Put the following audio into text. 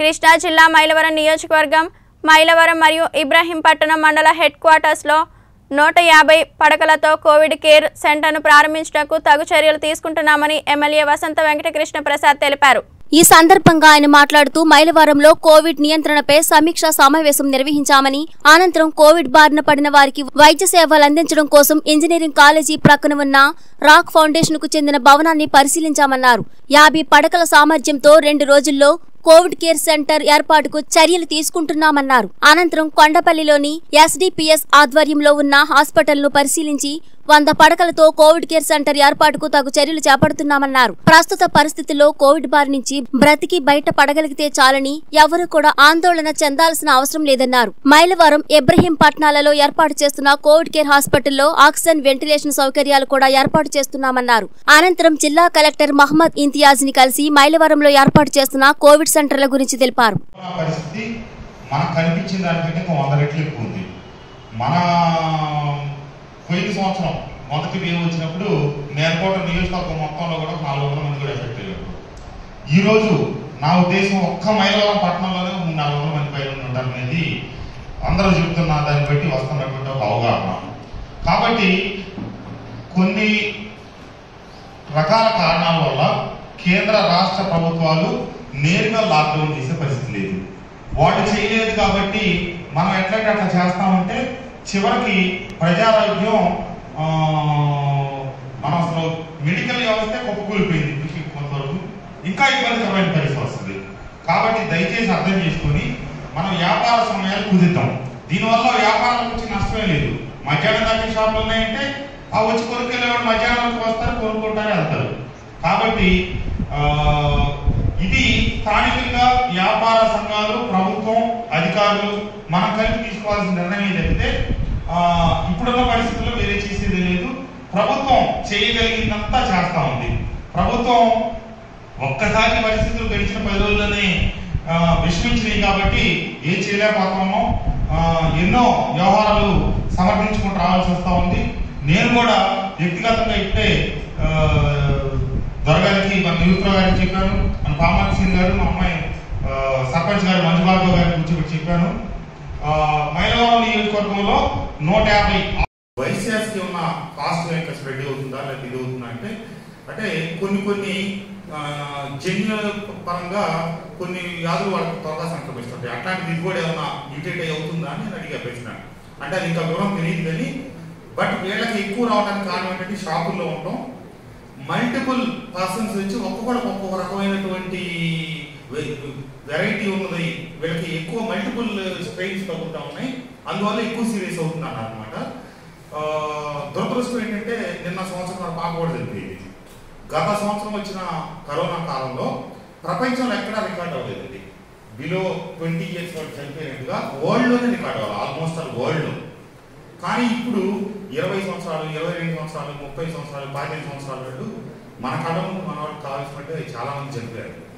కృష్ణా జిల్లా మైలవరం నియోజకవర్గం మైలవరం మరియు ఇబ్రాహీంపట్నం మండల హెడ్ క్వార్టర్స్లో నూట యాభై పడకలతో కోవిడ్ కేర్ సెంటర్ను ప్రారంభించడానికి తగు చర్యలు తీసుకుంటున్నామని ఎమ్మెల్యే వసంత వెంకటకృష్ణ ప్రసాద్ తెలిపారు ఈ సందర్భంగా ఆయన మాట్లాడుతూ మైలవరంలో కోవిడ్ నియంత్రణపై సమీక్షా సమావేశం నిర్వహించామని అనంతరం కోవిడ్ బారిన పడిన వారికి వైద్య సేవలు అందించడం కోసం ఇంజనీరింగ్ కాలేజీ ప్రక్కన ఉన్న రాక్ ఫౌండేషన్ కు చెందిన భవనాన్ని పరిశీలించామన్నారు యాభై పడకల సామర్థ్యంతో రెండు రోజుల్లో కోవిడ్ కేర్ సెంటర్ ఏర్పాటుకు చర్యలు తీసుకుంటున్నామన్నారు అనంతరం కొండపల్లిలోని ఎస్డిపిఎస్ ఆధ్వర్యంలో ఉన్న హాస్పిటల్ను పరిశీలించి వంద పడకలతో కోవిడ్ కేర్ సెంటర్ ఏర్పాటుకు తగు చర్యలు చేపడుతున్నామన్నారు ప్రస్తుత పరిస్థితుల్లో కోవిడ్ బారి నుంచి బ్రతికి బయట పడగలిగితే చాలని ఎవరూ కూడా ఆందోళన చెందాల్సిన అవసరం లేదన్నారు మైలవరం ఇబ్రహీం పట్నాలలో ఏర్పాటు చేస్తున్న కోవిడ్ కేర్ హాస్పిటల్లో ఆక్సిజన్ వెంటిలేషన్ సౌకర్యాలు కూడా ఏర్పాటు చేస్తున్నామన్నారు అనంతరం జిల్లా కలెక్టర్ మహమ్మద్ ఇంతియాజ్ ని కలిసి మైలవరంలో ఏర్పాటు చేస్తున్న కోవిడ్ సెంటర్ల గురించి తెలిపారు కరోనా పరిస్థితి మనకు కనిపించిన దానికంటే ఇంకా వంద రెట్లు ఎక్కువ ఉంది మన పోయిన సంవత్సరం మొదటి వేవ్ వచ్చినప్పుడు నేర్కోట నియోజకవర్గం మొత్తంలో కూడా నాలుగు వందల మంది కూడా ఎఫెక్ట్ అయ్యారు ఈరోజు నా ఉద్దేశం ఒక్క మైలవరం పట్టణంలోనే మూడు నాలుగు వందల మంది పైన ఉంటారు అనేది అందరూ చెప్తున్న దాన్ని బట్టి వస్తున్నటువంటి ఒక అవగాహన కాబట్టి కొన్ని రకాల కారణాల వల్ల కేంద్ర రాష్ట్ర ప్రభుత్వాలు నేరుగా లాక్డౌన్ చేసే పరిస్థితి లేదు వాళ్ళు చేయలేదు కాబట్టి మనం ఎట్లయితే అట్లా చేస్తామంటే చివరికి ప్రజారోగ్యం ఆ, మనం అసలు మెడికల్ వ్యవస్థ కుప్పకూలిపోయింది ఇప్పటికీ కొంతవరకు ఇంకా ఇబ్బందికరమైన పరిస్థితి వస్తుంది కాబట్టి దయచేసి అర్థం చేసుకొని మనం వ్యాపార సమయాలు కుదిద్దాం దీనివల్ల వ్యాపారాలకు వచ్చి నష్టమే లేదు మధ్యాహ్నం దాకా షాపులు ఉన్నాయంటే ఆ వచ్చి కొనుక్కెళ్ళేవాడు మధ్యాహ్నం వస్తారు కొనుక్కుంటారే వెళ్తారు కాబట్టి ఆ, ఇది స్థానికంగా వ్యాపార సంఘాలు ప్రభుత్వం అధికారులు మనం కలిపి తీసుకోవాల్సిన నిర్ణయం ఏంటంటే ఆ, ఇప్పుడున్న పరిస్థితుల్లో వేరే చేసేది లేదు ప్రభుత్వం చేయగలిగినంతా చేస్తా ఉంది ప్రభుత్వం ఒక్కసారి పరిస్థితులు గడిచిన పది రోజుల్లోనే ఆ, విషమించినాయి కాబట్టి ఏం చేయలేకపోతున్నామో ఆ, ఎన్నో వ్యవహారాలు సమర్థించుకుంటూ రావాల్సి వస్తూ ఉంది నేను కూడా వ్యక్తిగతంగా ఇప్పుడే ఆ, దొరగారికి మన నిరుత్రావు గారికి చెప్పాను మన పామాక్ సింగ్ గారు మా అమ్మాయి ఆ, సర్పంచ్ గారు మంజుబాబు గారి కూర్చోబెట్టి చెప్పాను ఆ, మైలవరం నియోజకవర్గంలో నూట యాభై వైసీఆర్సీ ఉన్న కాస్ట్ యొక్క స్ప్రెడ్ అవుతుందా లేదా ఇది అవుతుందా అంటే అంటే కొన్ని కొన్ని ఆ, జన్యు పరంగా కొన్ని వ్యాధులు వాళ్ళకి త్వరగా సంక్రమిస్తుంటాయి అట్లాంటి ఇది కూడా ఏమన్నా మ్యూటేట్ అయి అవుతుందా అని నేను అడిగా ప్రశ్న అంటే అది ఇంకా వివరం తెలియదు కానీ బట్ వీళ్ళకి ఎక్కువ రావడానికి కారణం ఏంటంటే షాపుల్లో ఉండటం మల్టిపుల్ పర్సన్స్ వచ్చి ఒక్కొక్కడికి ఒక్కొక్క రకమైనటువంటి వెరైటీ ఉన్నది వీళ్ళకి ఎక్కువ మల్టిపుల్ స్ట్రెయిన్స్ తగ్గుతూ ఉన్నాయి అందువల్ల ఎక్కువ సీరియస్ అవుతుంది అన్నారు అనమాట దురదృష్టం ఏంటంటే నిన్న సంవత్సరం మన పాప కూడా చనిపోయింది గత సంవత్సరం వచ్చిన కరోనా కాలంలో ప్రపంచంలో ఎక్కడా రికార్డ్ అవ్వలేదండి బిలో ట్వంటీ ఇయర్స్ వాళ్ళు చనిపోయినట్టుగా వరల్డ్లోనే రికార్డ్ అవ్వాలి ఆల్మోస్ట్ ఆల్ వరల్డ్లో కానీ ఇప్పుడు ఇరవై సంవత్సరాలు ఇరవై రెండు సంవత్సరాలు ముప్పై సంవత్సరాలు పదిహేను సంవత్సరాల వాళ్ళు మన కళ్ళ ముందు మన వాళ్ళకి కావాల్సినట్టు చాలా మంది చనిపోయారు